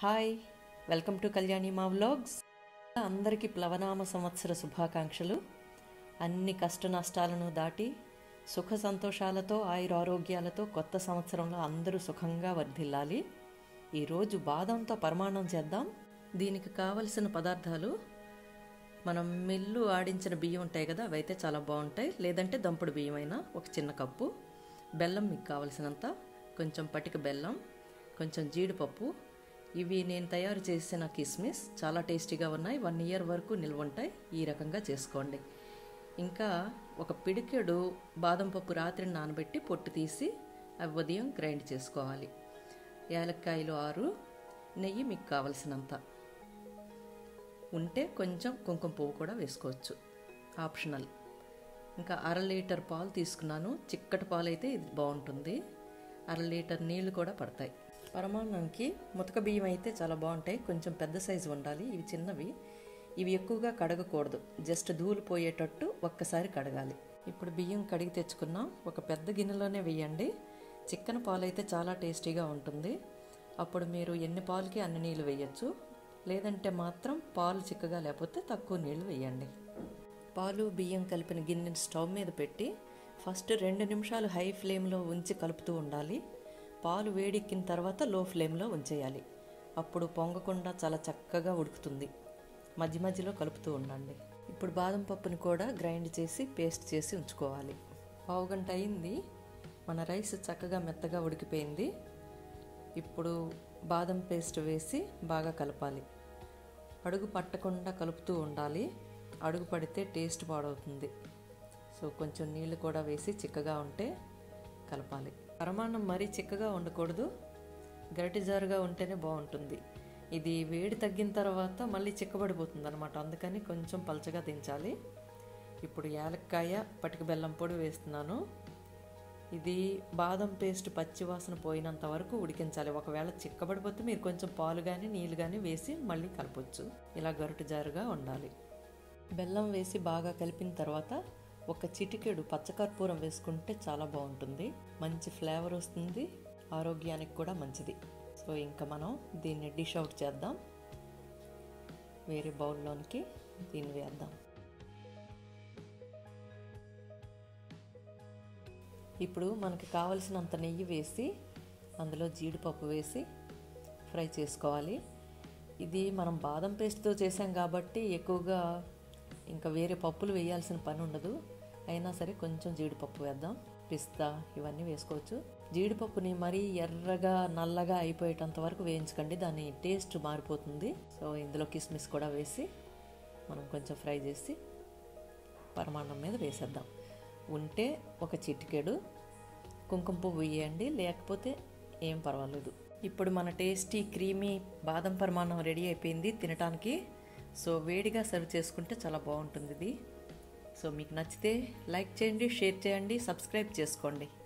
hi welcome to Kalyani మా vlogs అందరికీ ప్లవనామ సంవత్సర శుభాకాంక్షలు అన్ని కష్ట నష్టాలను దాటి సుఖ సంతోషాలతో ఆయురారోగ్యాలతో కొత్త సంవత్సరంలో అందరూ సుఖంగా వర్ధిల్లాలి ఈరోజు బాదంతో పరమాణం చేద్దాం దీనికి కావలసిన పదార్థాలు మనం మిల్లు ఆడించిన బియ్యం ఉంటాయి కదా అవైతే చాలా బాగుంటాయి లేదంటే దంపుడు బియ్యం అయినా ఒక చిన్న కప్పు బెల్లం మీకు కావలసినంత కొంచెం పటిక బెల్లం కొంచెం జీడిపప్పు ఇవి నేను తయారు చేసిన కిస్మిస్ చాలా టేస్టీగా ఉన్నాయి వన్ ఇయర్ వరకు నిల్వ ఉంటాయి ఈ రకంగా చేసుకోండి ఇంకా ఒక పిడికెడు బాదం పప్పు రాత్రి నానబెట్టి పొట్టు తీసి అవి ఉదయం గ్రైండ్ చేసుకోవాలి యాలక్కాయలు ఆరు నెయ్యి మీకు కావలసినంత ఉంటే కొంచెం కుంకుమ పువ్వు కూడా వేసుకోవచ్చు ఆప్షనల్ ఇంకా అర లీటర్ పాలు తీసుకున్నాను చిక్కటి పాలు అయితే ఇది బాగుంటుంది అర లీటర్ నీళ్లు కూడా పడతాయి పరమాన్నానికి ముతక బియ్యం అయితే చాలా బాగుంటాయి కొంచెం పెద్ద సైజు ఉండాలి ఇవి చిన్నవి ఇవి ఎక్కువగా కడగకూడదు జస్ట్ ధూళి పోయేటట్టు ఒక్కసారి కడగాలి ఇప్పుడు బియ్యం కడిగి తెచ్చుకున్నాం ఒక పెద్ద గిన్నెలోనే వేయండి చిక్కన పాలు అయితే చాలా టేస్టీగా ఉంటుంది అప్పుడు మీరు ఎన్ని పాలకి అన్ని నీళ్ళు వేయచ్చు లేదంటే మాత్రం పాలు చిక్కగా లేకపోతే తక్కువ నీళ్లు వేయండి పాలు బియ్యం కలిపిన గిన్నెని స్టవ్ మీద పెట్టి ఫస్ట్ రెండు నిమిషాలు హై ఫ్లేమ్లో ఉంచి కలుపుతూ ఉండాలి పాలు వేడెక్కిన తర్వాత లో ఫ్లేమ్లో ఉంచేయాలి అప్పుడు పొంగకుండా చాలా చక్కగా ఉడుకుతుంది మధ్య మధ్యలో కలుపుతూ ఉండండి ఇప్పుడు బాదం పప్పుని కూడా గ్రైండ్ చేసి పేస్ట్ చేసి ఉంచుకోవాలి పావు గంట అయింది మన రైస్ చక్కగా మెత్తగా ఉడికిపోయింది ఇప్పుడు బాదం పేస్ట్ వేసి బాగా కలపాలి అడుగు పట్టకుండా కలుపుతూ ఉండాలి అడుగు పడితే టేస్ట్ పాడవుతుంది సో కొంచెం నీళ్ళు కూడా వేసి చిక్కగా ఉంటే కలపాలి పరమాన్నం మరీ చిక్కగా ఉండకూడదు గరిటి జారుగా ఉంటేనే బాగుంటుంది ఇది వేడి తగ్గిన తర్వాత మళ్ళీ చిక్కబడిపోతుంది అనమాట అందుకని కొంచెం పలచగా దించాలి ఇప్పుడు యాలక్కాయ పటిక బెల్లం పొడి వేస్తున్నాను ఇది బాదం పేస్ట్ పచ్చివాసన పోయినంత వరకు ఉడికించాలి ఒకవేళ చిక్కబడిపోతే మీరు కొంచెం పాలు కానీ నీళ్ళు కానీ వేసి మళ్ళీ కలపొచ్చు ఇలా గరుటు జారుగా ఉండాలి బెల్లం వేసి బాగా కలిపిన తర్వాత ఒక చిటికెడు పచ్చకర్పూరం వేసుకుంటే చాలా బాగుంటుంది మంచి ఫ్లేవర్ వస్తుంది ఆరోగ్యానికి కూడా మంచిది సో ఇంకా మనం దీన్ని డిష్ అవుట్ చేద్దాం వేరే బౌల్లోనికి దీన్ని వేద్దాం ఇప్పుడు మనకి కావలసినంత నెయ్యి వేసి అందులో జీడిపప్పు వేసి ఫ్రై చేసుకోవాలి ఇది మనం బాదం పేస్ట్తో చేసాం కాబట్టి ఎక్కువగా ఇంకా వేరే పప్పులు వేయాల్సిన పని ఉండదు అయినా సరే కొంచెం జీడిపప్పు వేద్దాం పిస్తా ఇవన్నీ వేసుకోవచ్చు జీడిపప్పుని మరీ ఎర్రగా నల్లగా అయిపోయేటంత వరకు వేయించకండి దాని టేస్ట్ మారిపోతుంది సో ఇందులో కిస్మిస్ కూడా వేసి మనం కొంచెం ఫ్రై చేసి పరమాన్నం మీద వేసేద్దాం ఉంటే ఒక చిటికెడు కుంకుమ పువ్వు వేయండి లేకపోతే ఏం పర్వాలేదు ఇప్పుడు మన టేస్టీ క్రీమీ బాదం పరమాన్నం రెడీ అయిపోయింది తినటానికి సో వేడిగా సర్వ్ చేసుకుంటే చాలా బాగుంటుంది ఇది సో మీకు నచ్చితే లైక్ చేయండి షేర్ చేయండి సబ్స్క్రైబ్ చేసుకోండి